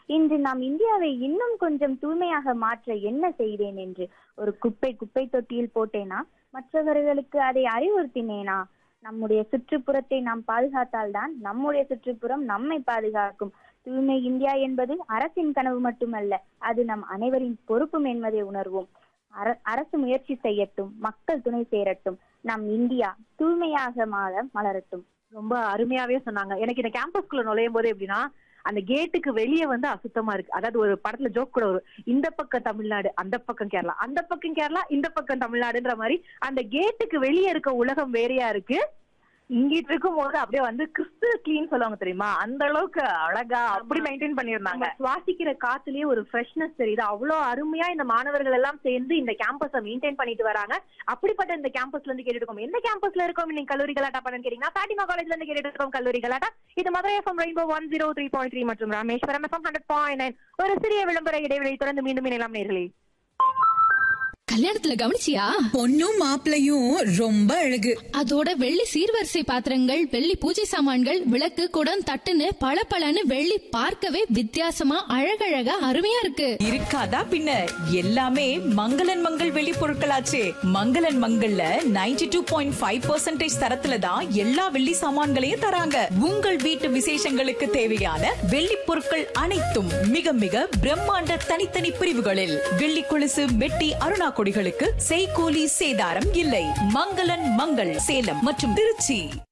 இன்று நாம் இந்தியாவை இன்னும் கொஞ்சம் தூய்மையாக மாற்ற என்ன செய்தேன் என்று ஒரு குப்பை குப்பை தொட்டியில் போட்டேனா மற்றவர்களுக்கு அதை அறிவுறுத்தினேனா நம்முடைய சுற்றுப்புறத்தை நாம் பாதுகாத்தால்தான் நம்முடைய சுற்றுப்புறம் நம்மை பாதுகாக்கும் தூய்மை இந்தியா என்பது அரசின் கனவு மட்டுமல்ல அது நம் அனைவரின் பொறுப்பும் என்பதை உணர்வோம் அர- அரசு முயற்சி செய்யட்டும் மக்கள் துணை சேரட்டும் நம் இந்தியா தூய்மையாக மாற மலரட்டும் ரொம்ப அருமையாவே சொன்னாங்க எனக்கு இந்த கேம்பஸ்குள்ள நுழையும் போது எப்படின்னா அந்த கேட்டுக்கு வெளியே வந்து அசுத்தமா இருக்கு அதாவது ஒரு படத்துல ஜோக் கூட வரும் இந்த பக்கம் தமிழ்நாடு அந்த பக்கம் கேரளா அந்த பக்கம் கேரளா இந்த பக்கம் தமிழ்நாடுன்ற மாதிரி அந்த கேட்டுக்கு வெளியே இருக்க உலகம் வேறையா இருக்கு இங்கிட்டு இருக்கும் போது அப்படியே வந்து கிறிஸ்து கிளீன் சொல்லுவாங்க தெரியுமா அந்த அளவுக்கு அழகா அப்படி மெயின்டைன் பண்ணிருந்தாங்க நம்ம சுவாசிக்கிற காத்துலயே ஒரு ஃப்ரெஷ்னஸ் தெரியுது அவ்வளவு அருமையா இந்த மாணவர்கள் எல்லாம் சேர்ந்து இந்த கேம்பஸை மெயின்டைன் பண்ணிட்டு வராங்க அப்படிப்பட்ட இந்த கேம்பஸ்ல இருந்து கேட்டுட்டு இருக்கோம் எந்த கேம்பஸ்ல இருக்கோம் நீங்க கல்லூரி கலாட்டா பண்ணு கேட்டீங்கன்னா பாட்டிமா காலேஜ்ல இருந்து கேட்டுட்டு இருக்கோம் கல்லூரி கலாட்டா இது Madurai FM Rainbow one zero three point three மற்றும் Rameswaram FM hundred point nine ஒரு சிறிய விளம்பர இடைவெளி தொடர்ந்து மீண்டும் இணையலாம் நேர்களே கல்யாணத்துல கவனிச்சியா பொண்ணும் மாப்பிளையும் ரொம்ப அழகு அதோட வெள்ளி சீர்வரிசை பாத்திரங்கள் வெள்ளி பூஜை சாமான்கள் விளக்கு குடம் தட்டுன்னு பளபளன்னு வெள்ளி பார்க்கவே வித்தியாசமா அழகழகா அருமையா இருக்கு இருக்காதா பின்ன எல்லாமே மங்களன் மங்கள் வெளி பொருட்களாச்சே மங்களன் மங்கள்ல 92.5% டூ பாயிண்ட் ஃபைவ் பர்சன்டேஜ் தரத்துல தான் எல்லா வெள்ளி சாமான்களையும் தராங்க உங்கள் வீட்டு விசேஷங்களுக்கு தேவையான வெள்ளி பொருட்கள் அனைத்தும் மிக மிக பிரம்மாண்ட தனித்தனி பிரிவுகளில் வெள்ளி கொலுசு வெட்டி அருணா கொடிகளுக்கு செய்கூலி சேதாரம் இல்லை மங்களன் மங்கள் சேலம் மற்றும் திருச்சி